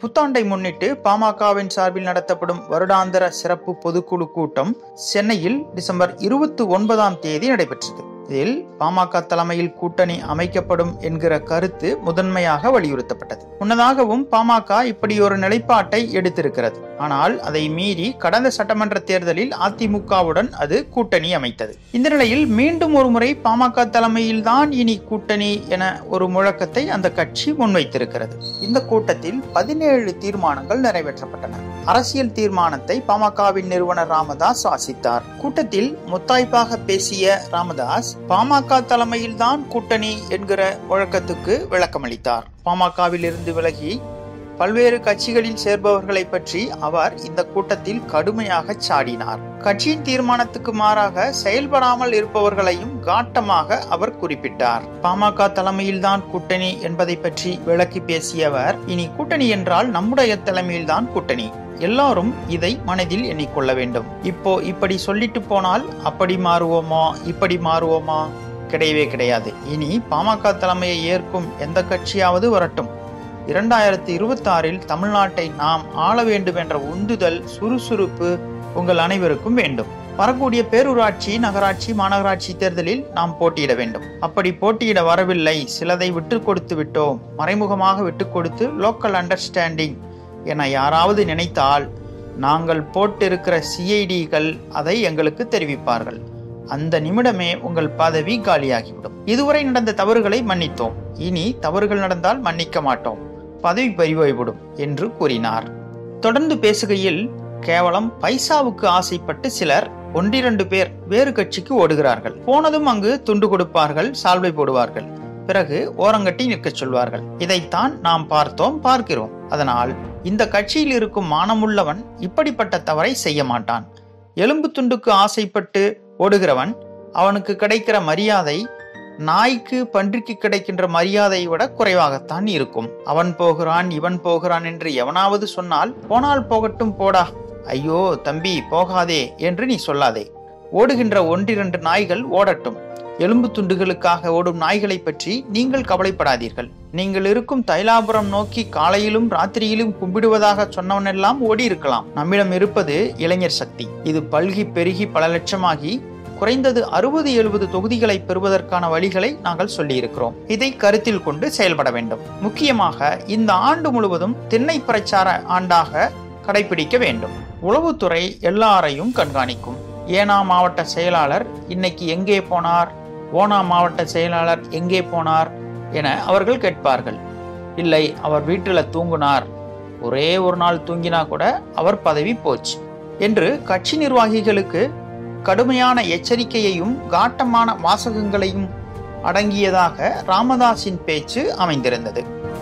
புத்தாண்டை முன்னிட்டு பாமகவின் சார்பில் நடத்தப்படும் வருடாந்திர சிறப்பு பொதுக்குழு கூட்டம் சென்னையில் டிசம்பர் இருபத்தி ஒன்பதாம் தேதி நடைபெற்றது இதில் பாமக தலைமையில் கூட்டணி அமைக்கப்படும் என்கிற கருத்து முதன்மையாக வலியுறுத்தப்பட்டது முன்னதாகவும் பாமக இப்படி ஒரு நிலைப்பாட்டை எடுத்திருக்கிறது ஆனால் அதை மீறி கடந்த சட்டமன்ற தேர்தலில் அதிமுகவுடன் அது கூட்டணி அமைத்தது இந்த நிலையில் மீண்டும் ஒரு முறை பாமக தலைமையில் தான் இனி கூட்டணி என ஒரு முழக்கத்தை அந்த கட்சி முன்வைத்திருக்கிறது இந்த கூட்டத்தில் பதினேழு தீர்மானங்கள் நிறைவேற்றப்பட்டன அரசியல் தீர்மானத்தை பாமகவின் நிறுவனர் ராமதாஸ் வாசித்தார் கூட்டத்தில் முத்தாய்ப்பாக பேசிய ராமதாஸ் பாமக தலைமையில் தான் கூட்டணி என்கிற முழக்கத்துக்கு விளக்கமளித்தார் பாமகவில் இருந்து விலகி பல்வேறு கட்சிகளில் சேர்பவர்களை பற்றி அவர் இந்த கூட்டத்தில் கடுமையாக சாடினார் கட்சியின் தீர்மானத்துக்கு மாறாக செயல்படாமல் இருப்பவர்களையும் காட்டமாக அவர் குறிப்பிட்டார் பாமக தலைமையில்தான் கூட்டணி என்பதை பற்றி விளக்கி பேசிய அவர் இனி கூட்டணி என்றால் நம்முடைய தலைமையில்தான் கூட்டணி எல்லாரும் இதை மனதில் எண்ணிக்கொள்ள வேண்டும் இப்போ இப்படி சொல்லிட்டு போனால் அப்படி மாறுவோமா இப்படி மாறுவோமா கிடையவே கிடையாது இனி பாமக தலைமையை ஏற்கும் எந்த கட்சியாவது வரட்டும் இரண்டாயிரத்தி இருபத்தி ஆறில் தமிழ்நாட்டை நாம் ஆள வேண்டும் என்ற உந்துதல் சுறுசுறுப்பு உங்கள் அனைவருக்கும் வேண்டும் வரக்கூடிய பேரூராட்சி நகராட்சி மாநகராட்சி தேர்தலில் நாம் போட்டியிட வேண்டும் அப்படி போட்டியிட வரவில்லை சிலதை விட்டு கொடுத்து விட்டோம் மறைமுகமாக விட்டு கொடுத்து லோக்கல் அண்டர்ஸ்டாண்டிங் என யாராவது நினைத்தால் நாங்கள் போட்டிருக்கிற சிஐடிகள் அதை எங்களுக்கு தெரிவிப்பார்கள் அந்த நிமிடமே உங்கள் பதவி காலியாகிவிடும் இதுவரை நடந்த தவறுகளை மன்னித்தோம் இனி தவறுகள் நடந்தால் மன்னிக்க மாட்டோம் பதவி பறிபோய்விடும் என்று கூறினார் தொடர்ந்து பேசுகையில் கேவலம் பைசாவுக்கு ஆசைப்பட்டு சிலர் ஒன்றிரண்டு பேர் வேறு கட்சிக்கு ஓடுகிறார்கள் போனதும் அங்கு துண்டு கொடுப்பார்கள் சால்வை போடுவார்கள் பிறகு ஓரங்கட்டி நிற்கச் சொல்வார்கள் இதைத்தான் நாம் பார்த்தோம் பார்க்கிறோம் அதனால் இந்த கட்சியில் இருக்கும் மானமுள்ளவன் இப்படிப்பட்ட தவறை செய்ய மாட்டான் எலும்பு துண்டுக்கு ஆசைப்பட்டு ஓடுகிறவன் அவனுக்கு கிடைக்கிற மரியாதை நாய்க்கு பன்றிக்கு கிடைக்கின்ற மரியாதையை விட குறைவாகத்தான் இருக்கும் அவன் போகிறான் இவன் போகிறான் என்று எவனாவது சொன்னால் போனால் போகட்டும் போடா ஐயோ தம்பி போகாதே என்று நீ சொல்லாதே ஓடுகின்ற ஒன்றிரண்டு நாய்கள் ஓடட்டும் எலும்பு துண்டுகளுக்காக ஓடும் நாய்களை பற்றி நீங்கள் கவலைப்படாதீர்கள் நீங்கள் இருக்கும் தைலாபுரம் நோக்கி காலையிலும் ராத்திரியிலும் கும்பிடுவதாக சொன்னவனெல்லாம் ஓடி இருக்கலாம் நம்மிடம் இருப்பது இளைஞர் சக்தி இது பல்கி பெருகி பல லட்சமாகி குறைந்தது அறுபது எழுபது தொகுதிகளை பெறுவதற்கான வழிகளை நாங்கள் சொல்லியிருக்கிறோம் இதை கருத்தில் கொண்டு செயல்பட வேண்டும் முக்கியமாக இந்த ஆண்டு முழுவதும் திண்ணை பிரச்சார ஆண்டாக கடைபிடிக்க வேண்டும் உளவுத்துறை எல்லாரையும் கண்காணிக்கும் ஏனா மாவட்ட செயலாளர் இன்னைக்கு எங்கே போனார் ஓனா மாவட்ட செயலாளர் எங்கே போனார் என அவர்கள் கேட்பார்கள் இல்லை அவர் வீட்டில் தூங்குனார் ஒரே ஒரு நாள் தூங்கினா கூட அவர் பதவி போச்சு என்று கட்சி நிர்வாகிகளுக்கு கடுமையான எச்சரிக்கையையும் காட்டமான வாசகங்களையும் அடங்கியதாக ராமதாஸின் பேச்சு அமைந்திருந்தது